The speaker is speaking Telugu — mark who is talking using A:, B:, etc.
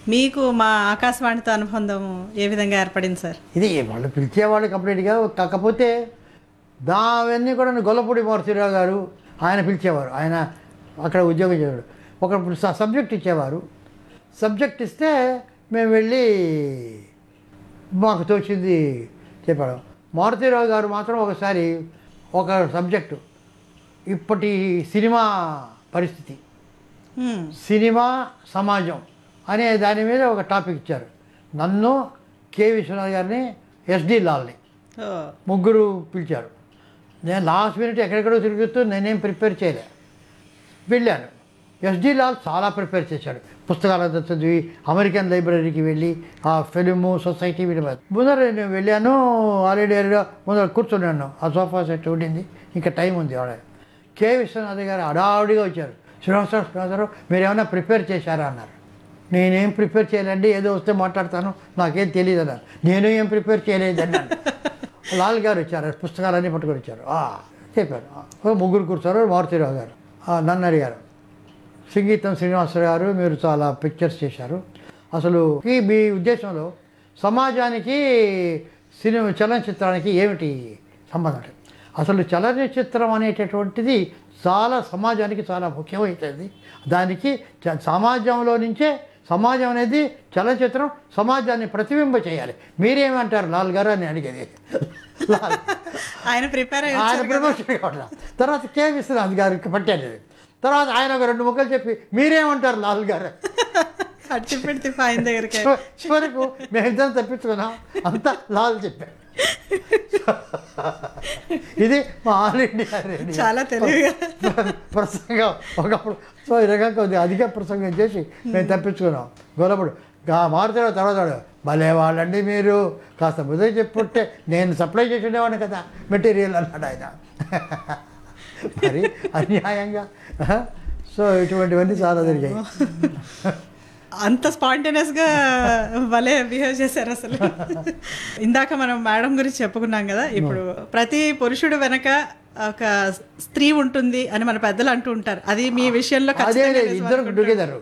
A: మీకు మా ఆకాశవాణితో అనుబంధం ఏ విధంగా ఏర్పడింది సార్
B: ఇది వాళ్ళు పిలిచేవాళ్ళు కంప్లీట్గా కాకపోతే దావన్నీ కూడా గొల్లపూడి మారుతిరావు గారు ఆయన పిలిచేవారు ఆయన అక్కడ ఉద్యోగం చేసేవాడు ఒక స- సబ్జెక్ట్ ఇచ్చేవారు సబ్జెక్ట్ ఇస్తే మేము వెళ్ళి మాకు తోచింది చెప్పాడు మారుతిరావు గారు మాత్రం ఒకసారి ఒక సబ్జెక్టు ఇప్పటి సినిమా పరిస్థితి
A: హ్మ్.
B: సినిమా సమాజం అనే దాని మీద ఒక టాపిక్ ఇచ్చారు నన్ను కె విశ్వనాథ్ గారిని ఎస్డి లాల్ని
A: ఓ
B: ముగ్గురు పిలిచారు నేను లాస్ట్ మినిట్ ఎక్కడెక్కడో తిరుగుతూ నేనేం ప్రిపేర్ చేయలే వెళ్ళాను ఎస్డి లాల్ చాలా ప్రిపేర్ చేశాడు పుస్తకాలంతా చదివి అమెరికన్ లైబ్రరీకి వెళ్ళి ఆ ఫిలిము సొసైటీ వీటి మీద ముందర నేను వెళ్ళాను ఆల్రెడీ ముందర కూర్చున్నాను ఆ సోఫా సెట్ ఉండింది ఇంకా టైం ఉంది ఆడ కె విశ్వనాథ్ గారు హడావుడిగా వచ్చారు శ్రీనివాసరావు శ్రీనివాసరావు మీరు ఏమైనా ప్రిపేర్ చేశారా అన్నారు నేనేం ప్రిపేర్ చేయలేండి ఏదో వస్తే మాట్లాడతాను నాకేం తెలియదు అన్నారు నేను ఏం ప్రిపేర్ చేయలేదండి అన్నాను. లాల్ గారు వచ్చారు పుస్తకాలన్నీ పట్టుకొని వచ్చారు "ఆ," చెప్పారు "ఆ, ముగ్గురు కూర్చోరు మారుతిరావు గారు "ఆ, నన్ను అడిగారు సంగీతం శ్రీనివాసరావు గారు మీరు చాలా పిక్చర్స్ చేశారు అసలు ఈ మీ ఉద్దేశంలో సమాజానికి సినిమా చలనచిత్రానికి ఏమిటి సంబంధం అసలు చలనచిత్రం అనేటటువంటిది చాలా సమాజానికి చాలా ముఖ్యమైనది దానికి చ- సమాజంలో నుంచే సమాజం అనేది చలనచిత్రం సమాజాన్ని ప్రతిబింబ చేయాలి మీరేమంటారు లాల్ గారు అని అడిగేది లాల్
A: ఆయన ప్రిపేర్ అయ్యి
B: ఆయన
A: వచ్చారు కదా.
B: ప్రమోషన్ కావట్లా తర్వాత కే విశ్వనాథ్ గారికి పట్టాను ఇది. తర్వాత ఆయన ఒక రెండు ముక్కలు చెప్పి మీరేమంటారు లాల్ గారు
A: కట్టి పెడితే ఆయన దగ్గరికి
B: చివ- చివరకు మేమిద్దరం తప్పించుకున్నాం అంతా లాల్ చెప్పారు ఇది మా ఆల్ ఇండియా రేడియో
A: చాలా తెలివిగా
B: ప్రసంగం ఒకప్పుడు సో ఈ రకంగా కొద్దిగా అధిక ప్రసంగం చేసి మేము తప్పించుకున్నాం గొల్లప్పుడు మారుతాడు తర్వాత వాడు, భలే వాళ్ళండి మీరు కాస్త బుద్ధి చెప్పుంటే నేను సప్లై చేసి ఉండేవాడిని కదా మెటీరియల్ అన్నాడు ఆయన మరి అన్యాయంగా సో ఇటువంటివన్నీ చాలా జరిగాయి
A: అంత స్పాంటేనియస్ గా భలే బిహేవ్ చేశారు అసలు ఇందాక మనం మేడం గురించి చెప్పుకున్నాం కదా ఇప్పుడు ప్రతి పురుషుడు వెనక ఒక స్త్రీ ఉంటుంది అని మన పెద్దలు అంటూ ఉంటారు అది మీ విషయంలో
B: అదే
A: ఖచ్చితంగా
B: లేదు
A: నిజం
B: ఇద్దరు
A: అనుకుంటున్నాను.
B: టుగెదర్